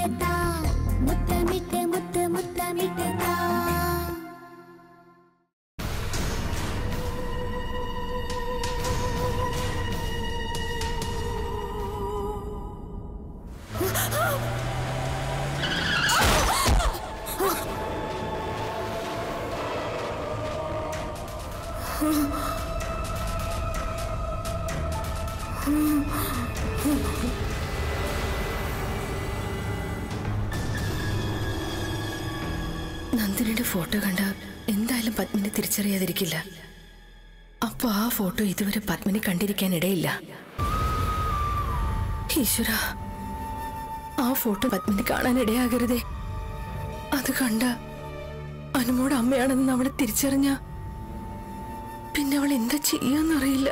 മുത്തമിട്ട് താ മുത്തമിട്ട് മുത്ത് മുത്തമിട്ട് താ നന്ദിനിയുടെ ഫോട്ടോ കണ്ട എന്തായാലും പത്മിനെ തിരിച്ചറിയാതിരിക്കില്ല അപ്പൊ ആ ഫോട്ടോ ഇതുവരെ പത്മിനി കണ്ടിരിക്കാൻ ഇടയില്ല ഈശ്വര ആ ഫോട്ടോ പത്മിനി കാണാൻ ഇടയാകരുതേ അത് കണ്ട അനുമോട് അമ്മയാണെന്ന് അവളെ തിരിച്ചറിഞ്ഞ പിന്നെ അവൾ എന്താ ചെയ്യാന്നറിയില്ല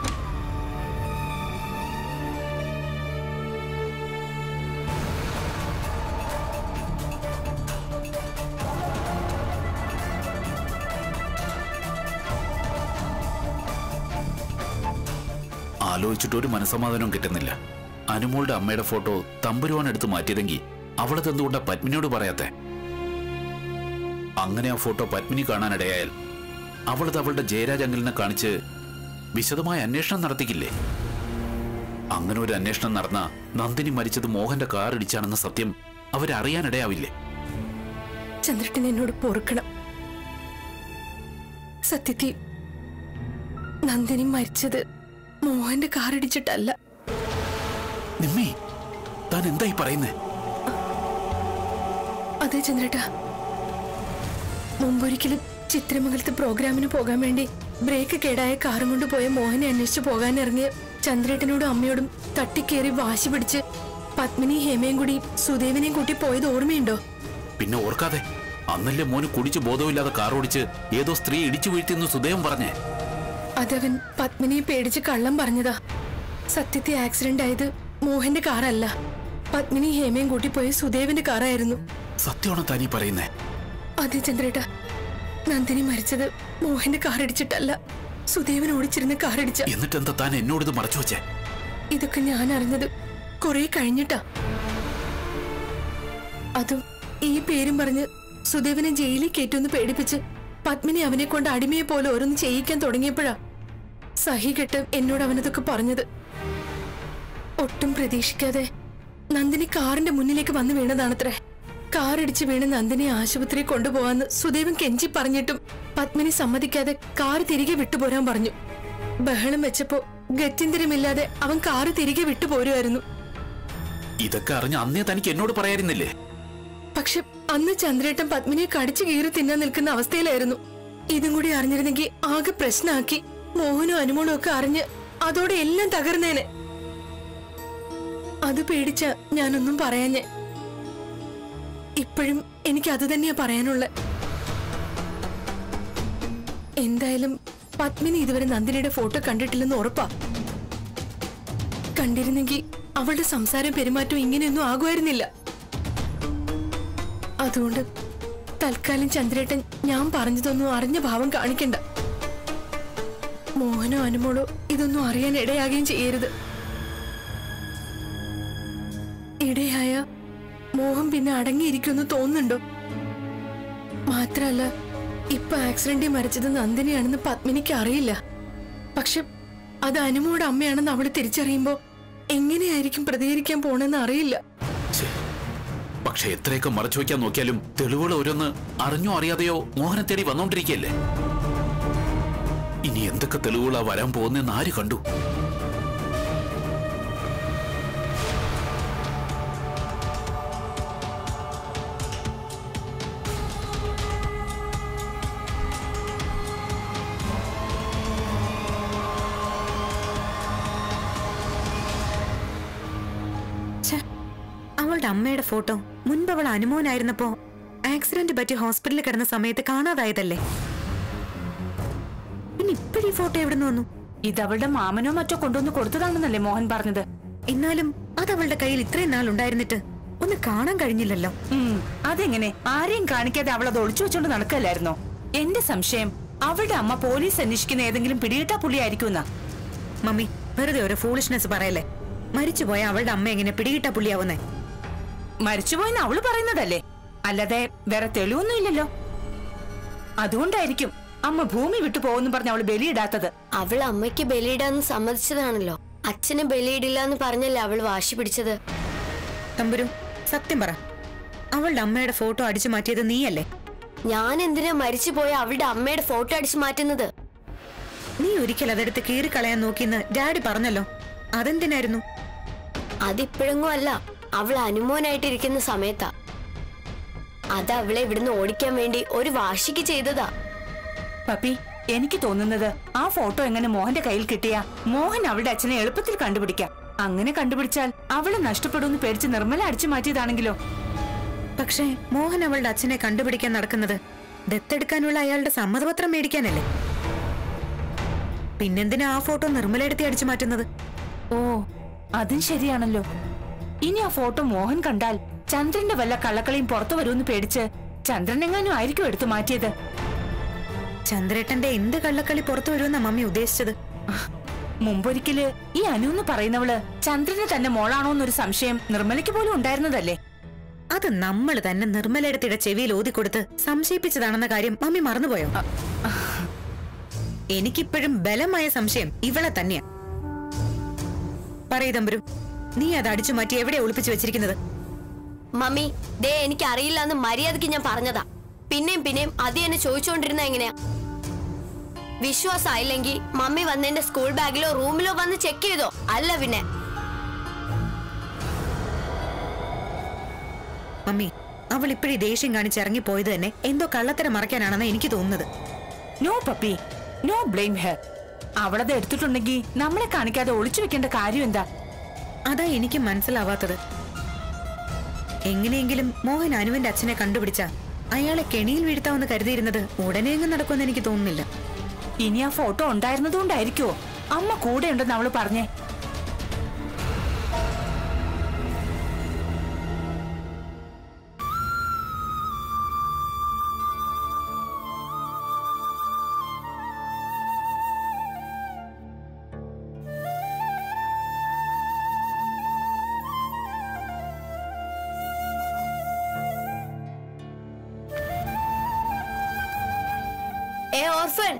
ആലോചിച്ചിട്ട് ഒരു മനസമാധാനവും കിട്ടുന്നില്ല അനുമോളുടെ അമ്മയുടെ ഫോട്ടോ തമ്പുരുവാൻ എടുത്ത് മാറ്റിയതെങ്കിൽ അവളത് എന്തുകൊണ്ടാ പത്മിനിയോട് പറയാത്തെ അങ്ങനെ ആ ഫോട്ടോ പത്മിനി കാണാനിടയായാൽ അവളത് അവളുടെ ജയരാജ് അങ്കിളിനെ കാണിച്ച് വിശദമായ അന്വേഷണം നടത്തിക്കില്ലേ അങ്ങനെ ഒരു അന്വേഷണം നടന്ന നന്ദിനി മരിച്ചത് മോഹന്റെ കാർ ഇടിച്ചാണെന്ന സത്യം അവരറിയാനിടയാവില്ലേ ചന്ദ്രട്ടൻ എന്നോട് പൊറുക്കണം സത്യത്തിൽ നന്ദിനി മരിച്ചത് മോഹന്റെ കാറിടിച്ചിട്ടല്ല നിമ്മി താൻ എന്തായി പറയുന്നേ അതെ ചന്ദ്രേട്ട മുമ്പൊരിക്കലും ചിത്രമംഗലത്ത് പ്രോഗ്രാമിന് പോകാൻ വേണ്ടി ബ്രേക്ക് കേടായ കാറും കൊണ്ട് പോയ മോഹനെ അന്വേഷിച്ചു പോകാൻ ഇറങ്ങിയ ചന്ദ്രേട്ടനോടും അമ്മയോടും തട്ടിക്കേറി വാശി പിടിച്ച് പത്മിനി ഹേമയും കൂടി സുദേവിനെയും കൂട്ടി പോയത് ഓർമ്മയുണ്ടോ പിന്നെ ഓർക്കാതെ അന്നല്ലേ മോന് കുടിച്ച് ബോധമില്ലാതെ കാർ ഓടിച്ച് ഏതോ സ്ത്രീ ഇടിച്ചു വീഴ്ത്തിയെന്ന് സുദേവൻ പറഞ്ഞേ അതവൻ പത്മിനിയെ പേടിച്ച് കള്ളം പറഞ്ഞതാ സത്യത്തെ ആക്സിഡന്റ് ആയത് മോഹന്റെ കാറല്ല പത്മിനി ഹേമയും കൂട്ടി പോയ സുദേവിന്റെ കാറായിരുന്നു സത്യമാണോ താനീ പറയുന്നേ അതെ ചന്ദ്രേട്ട നന്ദിനി മരിച്ചത് മോഹന്റെ കാറിടിച്ചിട്ടല്ല സുദേവൻ ഓടിച്ചിരുന്ന കാറിടിച്ച എന്നിട്ടെന്താ താൻ എന്നോടിത് മറച്ചു വെച്ചേ ഇതൊക്കെ ഞാൻ അറിഞ്ഞത് കുറെ കഴിഞ്ഞിട്ടാ അതും ഈ പേരും പറഞ്ഞ് സുദേവനെ ജയിലിൽ കയറ്റുമെന്ന് പേടിപ്പിച്ച് പത്മിനി അവനെ കൊണ്ട് അടിമയെ പോലെ ഓരോന്ന് ചെയ്യിക്കാൻ തുടങ്ങിയപ്പോഴാ സഹി കെട്ട് എന്നോട് അവനതൊക്കെ പറഞ്ഞത് ഒട്ടും പ്രതീക്ഷിക്കാതെ നന്ദിനി കാറിന്റെ മുന്നിലേക്ക് വന്ന് വീണതാണത്രേ കാറിടിച്ച് വീണ് നന്ദിനെ ആശുപത്രിയിൽ കൊണ്ടുപോവാന്ന് സുദേവൻ കെഞ്ചി പറഞ്ഞിട്ടും പത്മിനി സമ്മതിക്കാതെ കാർ തിരികെ വിട്ടുപോരാൻ പറഞ്ഞു ബഹളം വെച്ചപ്പോ ഗത്യന്തരമില്ലാതെ അവൻ കാറ് തിരികെ വിട്ടുപോരുമായിരുന്നു ഇതൊക്കെ അറിഞ്ഞ അന്നേ തനിക്ക് എന്നോട് പറയായിരുന്നില്ലേ പക്ഷെ അന്ന് ചന്ദ്രേട്ടൻ പത്മിനിയെ കടിച്ചു കീറി തിന്നാൻ നിൽക്കുന്ന അവസ്ഥയിലായിരുന്നു ഇതും കൂടി അറിഞ്ഞിരുന്നെങ്കിൽ ആകെ പ്രശ്നമാക്കി മോഹനും അനുമോളും ഒക്കെ അറിഞ്ഞ് അതോടെ എല്ലാം തകർന്നേനെ അത് പേടിച്ച ഞാനൊന്നും പറയാഞ്ഞെ ഇപ്പോഴും എനിക്ക് അത് തന്നെയാ പറയാനുള്ള എന്തായാലും പത്മിനി ഇതുവരെ നന്ദിനിയുടെ ഫോട്ടോ കണ്ടിട്ടില്ലെന്ന് ഉറപ്പാ കണ്ടിരുന്നെങ്കിൽ അവളുടെ സംസാരം പെരുമാറ്റം ഇങ്ങനെയൊന്നും ആകുമായിരുന്നില്ല അതുകൊണ്ട് തൽക്കാലം ചന്ദ്രേട്ടൻ ഞാൻ പറഞ്ഞതൊന്നും അറിഞ്ഞ ഭാവം കാണിക്കണ്ട മോഹനോ അനുമോളോ ഇതൊന്നും അറിയാൻ ഇടയാകുകയും ചെയ്യരുത് ഇടയായ മോഹം പിന്നെ അടങ്ങിയിരിക്കുമെന്ന് തോന്നുന്നുണ്ടോ മാത്രല്ല ഇപ്പൊ ആക്സിഡന്റിൽ മരിച്ചത് നന്ദിനിയാണെന്ന് പത്മിനിക്ക് അറിയില്ല പക്ഷെ അത് അനുമോടെ അമ്മയാണെന്ന് അവള് തിരിച്ചറിയുമ്പോ എങ്ങനെയായിരിക്കും പ്രതികരിക്കാൻ പോണെന്ന് അറിയില്ല ഛേ, പക്ഷെ എത്രയൊക്കെ മറച്ചു വയ്ക്കാൻ നോക്കിയാലും തെളിവുകൾ ഓരോന്ന് അറിഞ്ഞോ അറിയാതെയോ മോഹനെ തേടി വന്നോണ്ടിരിക്കല്ലേ ഇനി എന്തൊക്കെ തെളിവുകളാ വരാൻ പോകുന്നെന്ന് ആര് കണ്ടു ഛെ, അവളുടെ അമ്മയുടെ ഫോട്ടോ മുൻപ് അവൾ അനുമോനായിരുന്നപ്പോ ആക്സിഡന്റ് പറ്റി ഹോസ്പിറ്റലിൽ കിടന്ന സമയത്ത് കാണാതായതല്ലേ പിന്നെ ഇപ്പഴീ ഫോട്ടോ എവിടെ നിന്ന് വന്നു ഇത് അവളുടെ മാമനോ മറ്റോ കൊണ്ടുവന്ന് കൊടുത്തതാണെന്നല്ലേ മോഹൻ പറഞ്ഞത് എന്നാലും അത് അവളുടെ കയ്യിൽ ഇത്രയും നാൾ ഉണ്ടായിരുന്നിട്ട് ഒന്ന് കാണാൻ കഴിഞ്ഞില്ലല്ലോ ഉം, അതെങ്ങനെ ആരെയും കാണിക്കാതെ അവൾ അത് ഒളിച്ചു വെച്ചോണ്ട് നടക്കല്ലായിരുന്നോ എന്റെ സംശയം അവളുടെ അമ്മ പോലീസ് അന്വേഷിക്കുന്ന ഏതെങ്കിലും പിടികിട്ടാ പുള്ളിയായിരിക്കും മമ്മി വെറുതെ ഒരു ഫൂളിഷ്നെസ് പറയല്ലേ മരിച്ചുപോയ അവളുടെ അമ്മ എങ്ങനെ പിടികിട്ട പുള്ളിയാവുന്നേ മരിച്ചുപോയെന്ന് അവള് പറയുന്നതല്ലേ അല്ലാതെ വേറെ തെളിവൊന്നുമില്ലല്ലോ അതുകൊണ്ടായിരിക്കും അമ്മ ഭൂമി വിട്ടു പോകുന്നു പറഞ്ഞ് അവള് ബലിയിടാത്തത് അവൾ അമ്മയ്ക്ക് ബലിയിടാന്ന് സമ്മതിച്ചതാണല്ലോ അച്ഛന് ബലിയിടില്ല എന്ന് പറഞ്ഞല്ലേ അവൾ വാശി പിടിച്ചത് തമ്പുരു സത്യം പറ അവളുടെ അമ്മയുടെ ഫോട്ടോ അടിച്ചു മാറ്റിയത് നീയല്ലേ ഞാൻ എന്തിനാ മരിച്ചുപോയ അവളുടെ അമ്മയുടെ ഫോട്ടോ അടിച്ചു മാറ്റുന്നത് നീ ഒരിക്കൽ അതെടുത്ത് കീറിക്കളയാൻ നോക്കിന്ന് ഡാഡി പറഞ്ഞല്ലോ അതെന്തിനായിരുന്നു അതിപ്പോഴെങ്ങും അല്ല അവൾ അനുമോനായിട്ടിരിക്കുന്ന സമയത്താ അത് അവളെ ഇവിടുന്ന് ഓടിക്കാൻ വേണ്ടി ഒരു വാശിക്ക് ചെയ്തതാ പപ്പി എനിക്ക് തോന്നുന്നത് ആ ഫോട്ടോ എങ്ങനെ മോഹന്റെ കയ്യിൽ കിട്ടിയ മോഹൻ അവളുടെ അച്ഛനെ എളുപ്പത്തിൽ കണ്ടുപിടിക്കാം അങ്ങനെ കണ്ടുപിടിച്ചാൽ അവള് നഷ്ടപ്പെടുമെന്ന് പേടിച്ച് നിർമ്മല അടിച്ചു മാറ്റിയതാണെങ്കിലോ പക്ഷേ മോഹൻ അവളുടെ അച്ഛനെ കണ്ടുപിടിക്കാൻ നടക്കുന്നത് ദത്തെടുക്കാനുള്ള അയാളുടെ സമ്മതപത്രം മേടിക്കാനല്ലേ പിന്നെന്തിനാ ആ ഫോട്ടോ നിർമ്മലയെടുത്തി അടിച്ചു മാറ്റുന്നത് ഓ അതും ശരിയാണല്ലോ ഇനി ആ ഫോട്ടോ മോഹൻ കണ്ടാൽ ചന്ദ്രന്റെ വല്ല കള്ളക്കളിയും പുറത്തു വരുമെന്ന് പേടിച്ച് ചന്ദ്രൻ എങ്ങാനും ആയിരിക്കും എടുത്തു മാറ്റിയത് ചന്ദ്രേട്ടന്റെ എന്ത് കള്ളക്കളി പുറത്തു വരുമെന്നാ മമ്മി ഉദ്ദേശിച്ചത് മുമ്പൊരിക്കല് ഈ അനു എന്ന് പറയുന്നവള് ചന്ദ്രന് തന്നെ മോളാണോ എന്നൊരു സംശയം നിർമ്മലയ്ക്ക് പോലും ഉണ്ടായിരുന്നതല്ലേ അത് നമ്മൾ തന്നെ നിർമ്മലയെടുത്തിടെ ചെവിയിൽ ഓതിക്കൊടുത്ത് സംശയിപ്പിച്ചതാണെന്ന കാര്യം മമ്മി മറന്നുപോയോ എനിക്കിപ്പോഴും ബലമായ സംശയം ഇവളെ തന്നെയാ പറയൂ തമ്പുരു നീ അത് അടിച്ചു മാറ്റി എവിടെ ഒളിപ്പിച്ചു വെച്ചിരിക്കുന്നത് മമ്മി ദേ എനിക്ക് അറിയില്ല എന്ന് മര്യാദക്ക് ഞാൻ പറഞ്ഞതാ പിന്നെയും പിന്നെയും അത് എന്നെ ചോദിച്ചുകൊണ്ടിരുന്ന എങ്ങനെയാ വിശ്വാസമായില്ലെങ്കിൽ മമ്മി വന്നെന്റെ സ്കൂൾ ബാഗിലോ റൂമിലോ വന്ന് ചെക്ക് ചെയ്തോ അല്ല പിന്നെ മമ്മി അവൾ ഇപ്പോഴീ ദേഷ്യം കാണിച്ച് ഇറങ്ങിപ്പോയത് തന്നെ എന്തോ കള്ളത്തരം മറയ്ക്കാനാണെന്ന് എനിക്ക് തോന്നുന്നത് no puppy no blame here അവളത് എടുത്തിട്ടുണ്ടെങ്കിൽ നമ്മളെ കാണിക്കാതെ ഒളിച്ചു വെക്കേണ്ട കാര്യം എന്താ അതാ എനിക്ക് മനസ്സിലാവാത്തത് എങ്ങനെയെങ്കിലും മോഹൻ അനുവിന്റെ അച്ഛനെ കണ്ടുപിടിച്ച അയാളെ കെണിയിൽ വീഴ്ത്താമെന്ന് കരുതിയിരുന്നത് ഉടനെയെങ്കിലും നടക്കുമെന്ന് എനിക്ക് തോന്നുന്നില്ല ഇനി ആ ഫോട്ടോ ഉണ്ടായിരുന്നതുകൊണ്ടായിരിക്കുമോ അമ്മ കൂടെ ഉണ്ടെന്ന് അവള് പറഞ്ഞേ ഏ ഓർഫൻ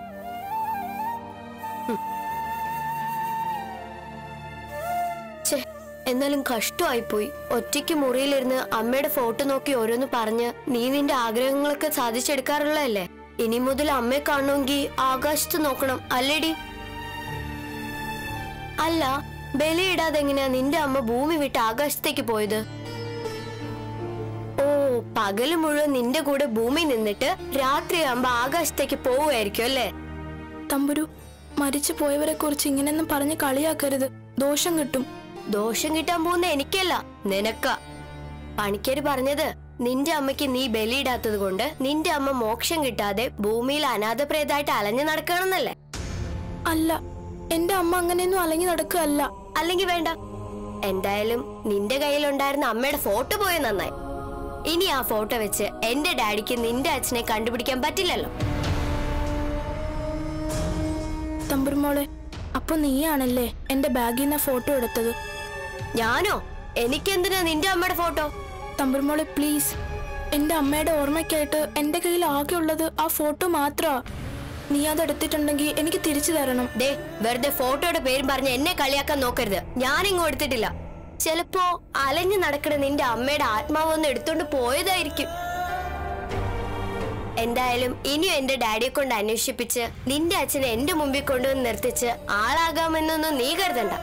ഛെ, എന്നാലും കഷ്ടമായിപ്പോയി ഒറ്റയ്ക്ക് മുറിയിലിരുന്ന് അമ്മയുടെ ഫോട്ടോ നോക്കി ഓരോന്ന് പറഞ്ഞ് നീ നിന്റെ ആഗ്രഹങ്ങളൊക്കെ സാധിച്ചെടുക്കാറുള്ളതല്ലേ ഇനി മുതൽ അമ്മയെ കാണണമെങ്കിൽ ആകാശത്ത് നോക്കണം അല്ലേടി അല്ല ബലിയിടാതെ എങ്ങനെയാ നിന്റെ അമ്മ ഭൂമി വിട്ട് ആകാശത്തേക്ക് പോയത് ഓ പകല് മുഴുവൻ നിന്റെ കൂടെ ഭൂമി നിന്നിട്ട് രാത്രിയാകുമ്പോ ആകാശത്തേക്ക് പോവുമായിരിക്കും അല്ലേ തമ്പുരു മരിച്ചു പോയവരെ കുറിച്ച് ഇങ്ങനെയൊന്നും പറഞ്ഞ് കളിയാക്കരുത് ദോഷം കിട്ടും ദോഷം കിട്ടാൻ പോകുന്ന എനിക്കല്ല നിനക്ക പണിക്കര് പറഞ്ഞത് നിന്റെ അമ്മയ്ക്ക് നീ ബലിയിടാത്തത് കൊണ്ട് നിന്റെ അമ്മ മോക്ഷം കിട്ടാതെ ഭൂമിയിൽ അനാഥപ്രേതായിട്ട് അലഞ്ഞു നടക്കണമെന്നല്ലേ അല്ല എന്റെ അമ്മ അങ്ങനെയൊന്നും അലങ്ങി നടക്കുകയല്ല അല്ലെങ്കിൽ വേണ്ട എന്തായാലും നിന്റെ കയ്യിലുണ്ടായിരുന്ന അമ്മയുടെ ഫോട്ടോ പോയ നന്നായി ഇനി ആ ഫോട്ടോ വെച്ച് എന്റെ ഡാഡിക്ക് നിന്റെ അച്ഛനെ കണ്ടുപിടിക്കാൻ പറ്റില്ലല്ലോ തമ്പുരുമോളെ അപ്പൊ നീയാണല്ലേ എന്റെ ബാഗിൽ നിന്ന് ഫോട്ടോ എടുത്തത് ഞാനോ എനിക്കെന്തിനാ നിന്റെ അമ്മയുടെ ഫോട്ടോ തമ്പുരുമോളെ പ്ലീസ് എന്റെ അമ്മയുടെ ഓർമ്മയ്ക്കായിട്ട് എന്റെ കയ്യിൽ ആകെ ഉള്ളത് ആ ഫോട്ടോ മാത്രമാ നീ അത് എടുത്തിട്ടുണ്ടെങ്കിൽ എനിക്ക് തിരിച്ചു തരണം ദേ വെറുതെ ഫോട്ടോയുടെ പേരും പറഞ്ഞ് എന്നെ കളിയാക്കാൻ നോക്കരുത് ഞാനിങ്ങും എടുത്തിട്ടില്ല ചിലപ്പോ അലഞ്ഞു നടക്കണ നിന്റെ അമ്മയുടെ ആത്മാവ് ഒന്ന് എടുത്തോണ്ട് പോയതായിരിക്കും എന്തായാലും ഇനിയും എന്റെ ഡാഡിയെ കൊണ്ട് അന്വേഷിപ്പിച്ച് നിന്റെ അച്ഛനെ എന്റെ മുമ്പിൽ കൊണ്ടുവന്ന് നിർത്തിച്ച് ആളാകാമെന്നൊന്നും നീ കരുതണ്ട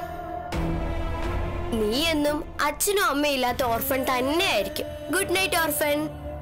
നീ എന്നും അച്ഛനും അമ്മയും ഇല്ലാത്ത ഓർഫൻ തന്നെയായിരിക്കും ഗുഡ് നൈറ്റ് ഓർഫൻ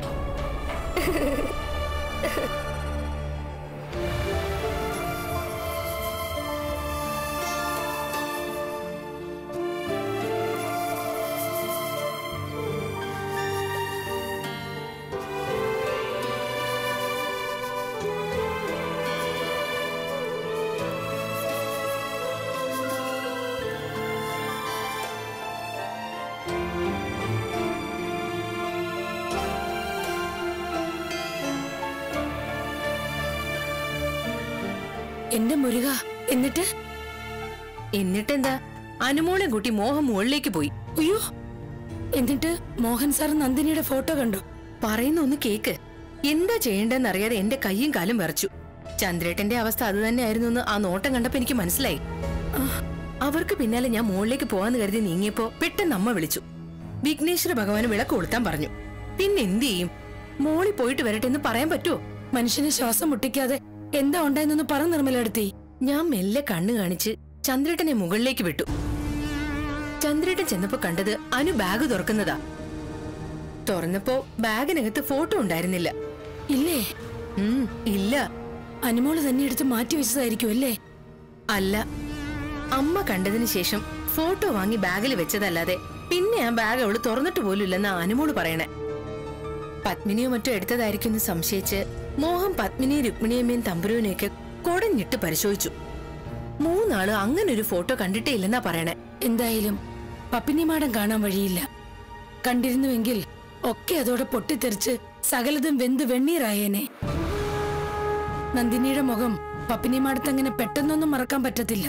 എന്റെ മുരുക എന്നിട്ട് എന്നിട്ടെന്താ അനുമോളെ കൂട്ടി മോഹം മുകളിലേക്ക് പോയി അയ്യോ എന്നിട്ട് മോഹൻ സാർ നന്ദിനിയുടെ ഫോട്ടോ കണ്ടു പറയുന്ന ഒന്ന് കേക്ക് എന്താ ചെയ്യേണ്ടെന്ന് അറിയാതെ എന്റെ കൈയും കാലും വിറച്ചു ചന്ദ്രേട്ടന്റെ അവസ്ഥ അത് തന്നെയായിരുന്നു എന്ന് ആ നോട്ടം കണ്ടപ്പോ എനിക്ക് മനസ്സിലായി ആ, അവർക്ക് പിന്നാലെ ഞാൻ മുകളിലേക്ക് പോവാന്ന് കരുതി നീങ്ങിയപ്പോ പെട്ടെന്ന് അമ്മ വിളിച്ചു വിഘ്നേശ്വര ഭഗവാന് വിളക്ക് കൊളുത്താൻ പറഞ്ഞു പിന്നെ എന്ത് ചെയ്യും മോളി പോയിട്ട് വരട്ടെ എന്ന് പറയാൻ പറ്റുമോ മനുഷ്യനെ ശ്വാസം മുട്ടിക്കാതെ എന്താ ഉണ്ടായെന്നൊന്ന് പറ നിർമ്മലെടുത്തി ഞാൻ മെല്ലെ കണ്ണു കാണിച്ച് ചന്ദ്രേട്ടനെ മുകളിലേക്ക് വിട്ടു ചന്ദ്രേട്ടൻ ചെന്നപ്പോ കണ്ടത് അനു ബാഗ് തുറക്കുന്നതാ തുറന്നപ്പോ ബാഗിനകത്ത് ഫോട്ടോ ഉണ്ടായിരുന്നില്ല ഇല്ലേ ഉം, ഇല്ല അനുമോള് തന്നെ എടുത്ത് മാറ്റി വെച്ചതായിരിക്കും അല്ലേ അല്ല അമ്മ കണ്ടതിന് ശേഷം ഫോട്ടോ വാങ്ങി ബാഗിൽ വെച്ചതല്ലാതെ പിന്നെ ആ ബാഗ് അവള് തുറന്നിട്ട് പോലും ഇല്ലെന്നാ അനുമോള് പറയണേ പത്മിനിയോ മറ്റോ എടുത്തതായിരിക്കും എന്ന് സംശയിച്ച് മോഹൻ പത്മിനിയും രുക്മിണിയമ്മയും തമ്പുരുവിനെയൊക്കെ കൊടഞ്ഞിട്ട് പരിശോധിച്ചു മൂന്നാള് അങ്ങനെ ഒരു ഫോട്ടോ കണ്ടിട്ടേ ഇല്ലെന്നാ പറയണേ എന്തായാലും പപ്പിനി മാഡം കാണാൻ വഴിയില്ല കണ്ടിരുന്നുവെങ്കിൽ ഒക്കെ അതോടെ പൊട്ടിത്തെറിച്ച് സകലതും വെന്ത് വെണ്ണീറായേനെ നന്ദിനിയുടെ മുഖം പപ്പിനി മാഡത്ത് അങ്ങനെ പെട്ടെന്നൊന്നും മറക്കാൻ പറ്റത്തില്ല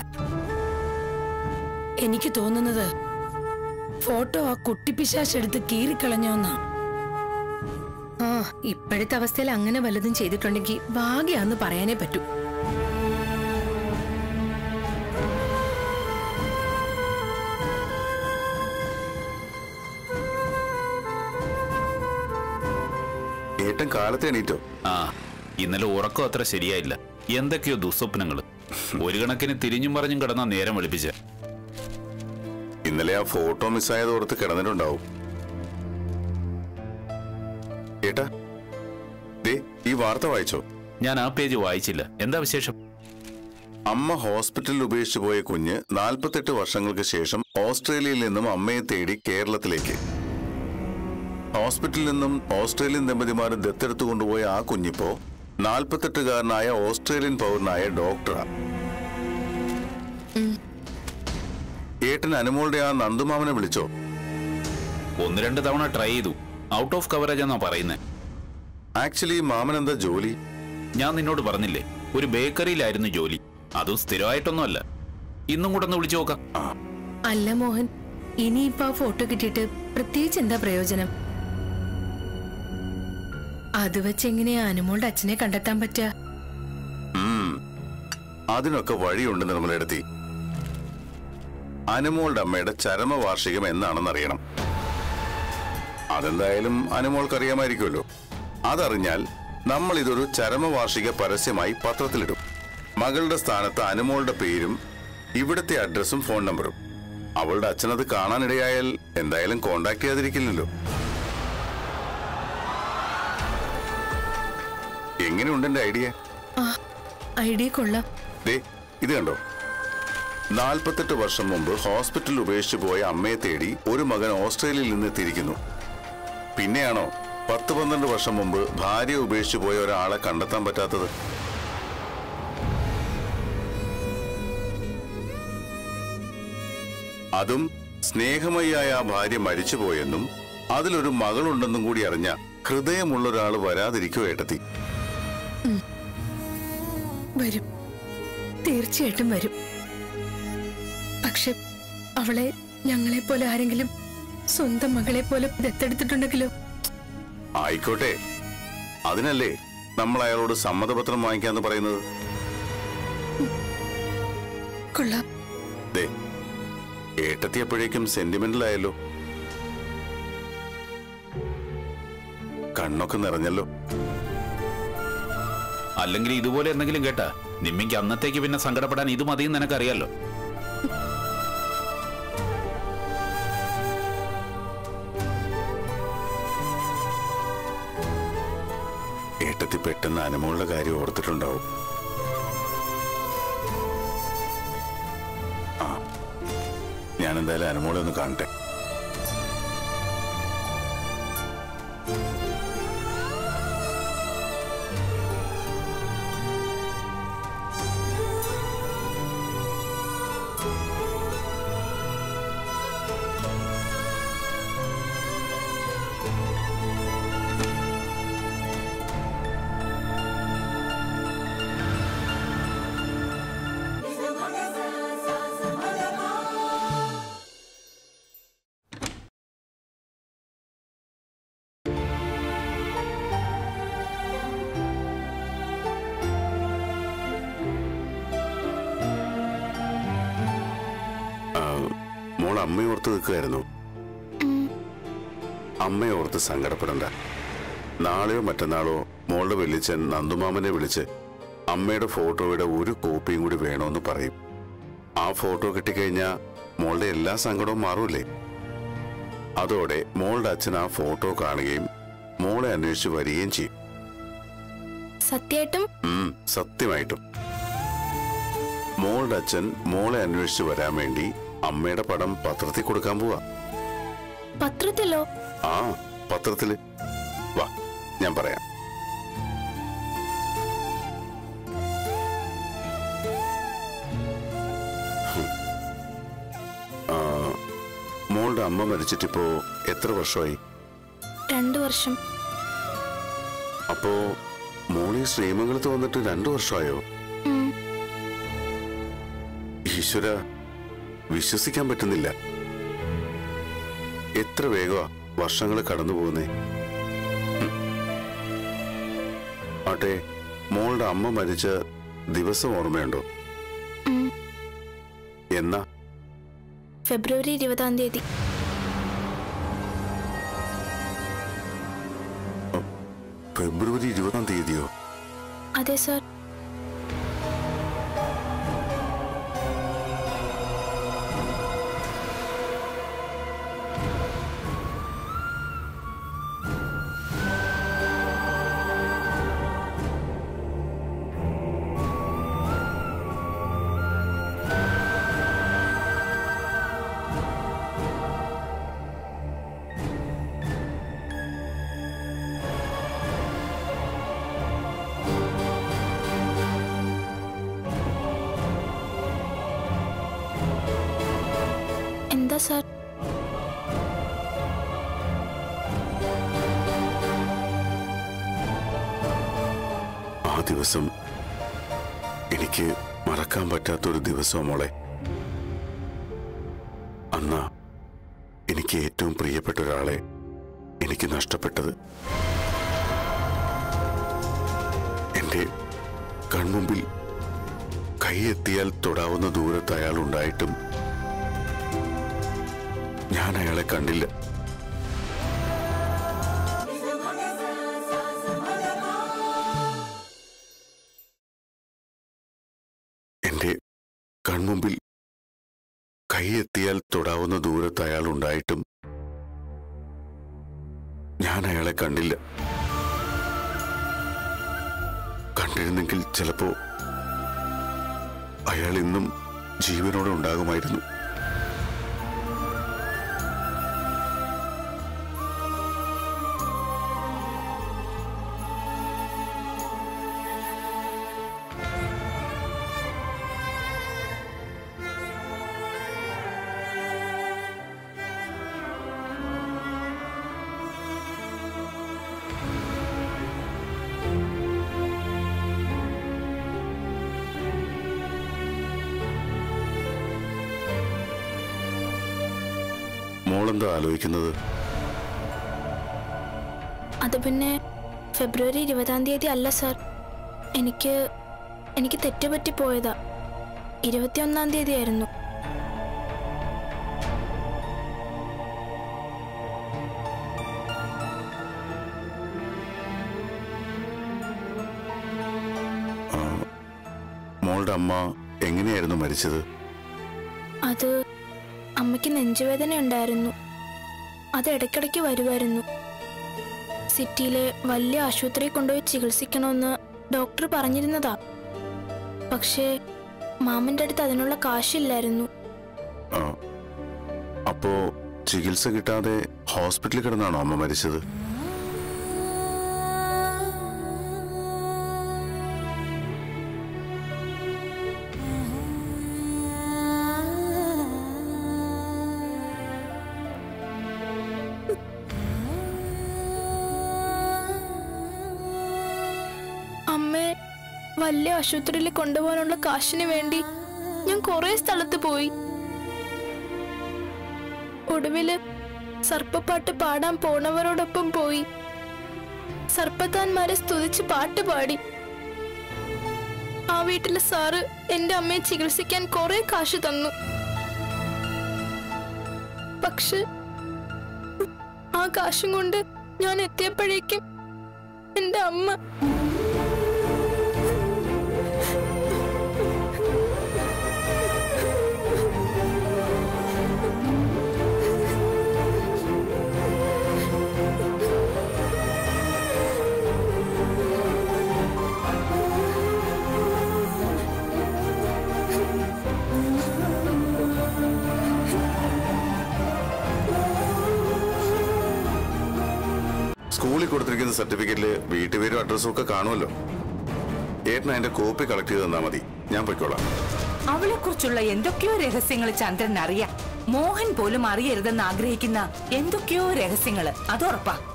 എനിക്ക് തോന്നുന്നത് ഫോട്ടോ ആ കുട്ടിപ്പിശാശെടുത്ത് കീറിക്കളഞ്ഞോന്നാ ആ ഇപ്പോഴത്തെ അവസ്ഥയിൽ അങ്ങനെ വല്ലതും ചെയ്തിട്ടുണ്ടെങ്കിൽ ഭാഗ്യാന്ന് പറയാനേ പറ്റൂ ഏട്ടൻ കാലത്ത് എണീറ്റോ ആ ഇന്നലെ ഉറക്കം അത്ര ശരിയായില്ല എന്തൊക്കെയോ ദുസ്വപ്നങ്ങൾ ഒരു കണക്കിന് തിരിഞ്ഞും പറഞ്ഞും കിടന്ന നേരം വെളുപ്പിച്ച ഇന്നലെ ആ ഫോട്ടോ മിസ്സായത് ഓർത്ത് കിടന്നിട്ടുണ്ടാവും ഏട്ടാ ദേ ഈ വാർത്ത വായിച്ചോ ഞാൻ ആ പേജ് വായിച്ചില്ല എന്താ വിശേഷം അമ്മ ഹോസ്പിറ്റലിൽ ഉപേക്ഷിച്ചു പോയ കുഞ്ഞ് നാൽപ്പത്തെട്ട് വർഷങ്ങൾക്ക് ശേഷം ഓസ്ട്രേലിയയിൽ നിന്നും അമ്മയെ തേടി കേരളത്തിലേക്ക് ഹോസ്പിറ്റലിൽ നിന്നും ഓസ്ട്രേലിയൻ ദമ്പതിമാർ ദത്തെടുത്തു കൊണ്ടുപോയ ആ കുഞ്ഞിപ്പോ നാൽപ്പത്തെട്ടുകാരനായ ഓസ്ട്രേലിയൻ പൗരനായ ഡോക്ടറാ ഏട്ടൻ അനുമോളുടെ ആ നന്ദുമാമനെ വിളിച്ചോ ഒന്ന് രണ്ട് തവണ ട്രൈ ചെയ്തു ഔട്ട് ഓഫ് കവറേജ് എന്നാ പറയുന്നത് ആക്ച്വലി മാമൻ എന്താ ജോലി ഞാൻ നിന്നോട് പറഞ്ഞില്ലേ ഒരു ബേക്കറിയിലായിരുന്നു ജോലി അതും സ്ഥിരമായിട്ടൊന്നുമല്ല ഇന്നും കൂടെ ഒന്ന് വിളിച്ചു നോക്കാം അല്ല മോഹൻ ഇനിയിപ്പോ ആ ഫോട്ടോ കിട്ടിയിട്ട് പ്രത്യേകിച്ച് എന്താ പ്രയോജനം അത് വെച്ച് എങ്ങനെയാ അനുമോളുടെ അച്ഛനെ കണ്ടെത്താൻ പറ്റുക ഉം. അതിനൊക്കെ വഴിയുണ്ട് നിർമ്മലെടുത്തി അനുമോളുടെ അമ്മയുടെ ചരമവാർഷികം എന്നാണെന്നറിയണം അതെന്തായാലും അനുമോൾക്ക് അറിയാമായിരിക്കുമല്ലോ അതറിഞ്ഞാൽ നമ്മൾ ഇതൊരു ചരമവാർഷിക പരസ്യമായി പത്രത്തിലിടും മകളുടെ സ്ഥാനത്ത് അനുമോളുടെ പേരും ഇവിടുത്തെ അഡ്രസ്സും ഫോൺ നമ്പറും അവളുടെ അച്ഛനത് കാണാനിടയായാൽ എന്തായാലും കോണ്ടാക്ട് ചെയ്യാതിരിക്കില്ലല്ലോ എങ്ങനെയുണ്ട് എന്റെ ഐഡിയ ആ ഐഡിയ കൊള്ളാം ദേ ഇത് കണ്ടോ നാൽപ്പത്തെട്ട് വർഷം മുമ്പ് ഹോസ്പിറ്റലിൽ ഉപേക്ഷിച്ചു പോയ അമ്മയെ തേടി ഒരു മകൻ ഓസ്ട്രേലിയയിൽ നിന്ന് എത്തിയിരിക്കുന്നു പിന്നെയാണോ പത്ത് പന്ത്രണ്ട് വർഷം മുമ്പ് ഭാര്യ ഉപേക്ഷിച്ചു പോയ ഒരാളെ കണ്ടെത്താൻ പറ്റാത്തത് അതും സ്നേഹമയായ ആ ഭാര്യ മരിച്ചുപോയെന്നും അതിലൊരു മകളുണ്ടെന്നും കൂടി അറിഞ്ഞ ഹൃദയമുള്ള ഒരാൾ വരാതിരിക്കോ ഏട്ടത്തി വരും തീർച്ചയായിട്ടും വരും പക്ഷെ അവളെ ഞങ്ങളെ പോലെ ആരെങ്കിലും സ്വന്തം മകളെ പോലെ ദത്തെടുത്തിട്ടുണ്ടെങ്കിലോ ആയിക്കോട്ടെ അതിനല്ലേ നമ്മൾ അയാളോട് സമ്മതപത്രം വാങ്ങിക്കാന്ന് പറയുന്നത് കൊള്ളാം ദേ ഏട്ടത്തിയപ്പോഴേക്കും സെന്റിമെന്റൽ ആയല്ലോ കണ്ണൊക്കെ നിറഞ്ഞല്ലോ അല്ലെങ്കിൽ ഇതുപോലെ എന്തെങ്കിലും കേട്ടാ നിമ്മിക്ക് അന്നത്തേക്ക് പിന്നെ സങ്കടപ്പെടാൻ ഇത് മതിയെന്ന് നിനക്കറിയാലോ ഏട്ടത്തി പെട്ടെന്ന് അനുമോളുടെ കാര്യം ഓർത്തിട്ടുണ്ടാവും ആ ഞാൻ എന്തായാലും അനുമോളെ ഒന്ന് കാണട്ടെ അമ്മയോർത്ത് നിൽക്കുകയായിരുന്നു അമ്മയോർത്ത് സങ്കടപ്പെടണ്ട നാളെയോ മറ്റന്നാളോ മോളുടെ വെല്ലിച്ചൻ നന്ദുമാമനെ വിളിച്ച് അമ്മയുടെ ഫോട്ടോയുടെ ഒരു കോപ്പിയും കൂടി വേണമെന്ന് പറയും ആ ഫോട്ടോ കിട്ടിക്കഴിഞ്ഞാൽ മോളുടെ എല്ലാ സങ്കടവും മാറൂലേ അതോടെ മോളുടെ അച്ഛൻ ആ ഫോട്ടോ കാണുകയും മോളെ അന്വേഷിച്ച് വരികയും ചെയ്യും സത്യമായിട്ടും ഉം, സത്യമായിട്ടും മോളുടെ അച്ഛൻ മോളെ അന്വേഷിച്ച് വരാൻ വേണ്ടി അമ്മയുടെ പടം പത്രത്തിൽ കൊടുക്കാൻ പോവാ പത്രത്തിലോ ആ പത്രത്തില് വാ ഞാൻ പറയാം ഹും. ആ, മോളുടെ അമ്മ മരിച്ചിട്ടിപ്പോ എത്ര വർഷമായി രണ്ടു വർഷം അപ്പോ മോളി ശ്രീമംഗലത്ത് വന്നിട്ട് രണ്ടു വർഷമായോ ഈശ്വര വിശ്വസിക്കാൻ പറ്റുന്നില്ല എത്ര വേഗമാ വർഷങ്ങൾ കടന്നു പോകുന്നേ ഉം. ആട്ടെ മോളുടെ അമ്മ മരിച്ച ദിവസം ഓർമ്മയുണ്ടോ എന്നാ ഫെബ്രുവരി ഇരുപതാം തീയതി ഫെബ്രുവരി ഇരുപതാം തീയതിയോ അതെ സർ എന്താ സർ ആ ദിവസം എനിക്ക് മറക്കാൻ പറ്റാത്തൊരു ദിവസം മോളെ അന്നാ എനിക്ക് ഏറ്റവും പ്രിയപ്പെട്ട ഒരാളെ എനിക്ക് നഷ്ടപ്പെട്ടത് എന്റെ കൺമുമ്പിൽ കൈയെത്തിയാൽ തൊടാവുന്ന ദൂരത്ത് അയാൾ ഉണ്ടായിട്ടും ഞാൻ അയാളെ കണ്ടില്ല എന്റെ കൺമുമ്പിൽ കൈയെത്തിയാൽ തൊടാവുന്ന ദൂരത്ത് അയാൾ ഉണ്ടായിട്ടും ഞാൻ അയാളെ കണ്ടില്ല കണ്ടിരുന്നെങ്കിൽ ചിലപ്പോ അയാൾ ഇന്നും ജീവനോടെ ഉണ്ടാകുമായിരുന്നു മോളെന്താ ആലോചിക്കുന്നത് അത് പിന്നെ ഫെബ്രുവരി ഇരുപതാം തീയതി അല്ല സർ എനിക്ക് എനിക്ക് തെറ്റുപറ്റി പോയതാ ഇരുപത്തിയൊന്നാം തീയതി ആയിരുന്നു മോളുടെ അമ്മ എങ്ങനെയായിരുന്നു മരിച്ചത് അത് അമ്മയ്ക്ക് നെഞ്ചുവേദന ഉണ്ടായിരുന്നു അത് ഇടയ്ക്കിടയ്ക്ക് വരുമായിരുന്നു സിറ്റിയിലെ വലിയ ആശുപത്രിയിൽ കൊണ്ടുപോയി ചികിത്സിക്കണമെന്ന് ഡോക്ടർ പറഞ്ഞിരുന്നതാ പക്ഷേ മാമന്റെ അടുത്ത് അതിനുള്ള കാശില്ലായിരുന്നു ആ, അപ്പോ ചികിത്സ കിട്ടാതെ ഹോസ്പിറ്റലിൽ കിടന്നാണോ അമ്മ മരിച്ചത് അമ്മയെ വലിയ ആശുപത്രിയിൽ കൊണ്ടുപോകാനുള്ള കാശിന് വേണ്ടി ഞാൻ കുറെ സ്ഥലത്ത് പോയി ഒടുവില് സർപ്പപ്പാട്ട് പാടാൻ പോണവരോടൊപ്പം പോയി സർപ്പത്താന്മാരെ സ്തുതിച്ച് പാട്ട് പാടി ആ വീട്ടിലെ സാറ് എന്റെ അമ്മയെ ചികിത്സിക്കാൻ കുറെ കാശ് തന്നു പക്ഷെ ആ കാശും കൊണ്ട് ഞാൻ എത്തിയപ്പോഴേക്കും എന്റെ അമ്മ സ്കൂളിൽ കൊടുത്തിരിക്കുന്ന സർട്ടിഫിക്കറ്റില് വീട്ടുപേരും അഡ്രസ്സും ഒക്കെ കാണുമല്ലോ ഏട്ടൻ അതിന്റെ കോപ്പി കളക്ട് ചെയ്ത് തന്നാ മതി ഞാൻ പൊയ്ക്കോളാം അവളെ കുറിച്ചുള്ള എന്തൊക്കെയോ രഹസ്യങ്ങൾ ചന്ദ്രൻ അറിയാം മോഹൻ പോലും അറിയരുതെന്ന് ആഗ്രഹിക്കുന്ന എന്തൊക്കെയോ രഹസ്യങ്ങള് അതുറപ്പാ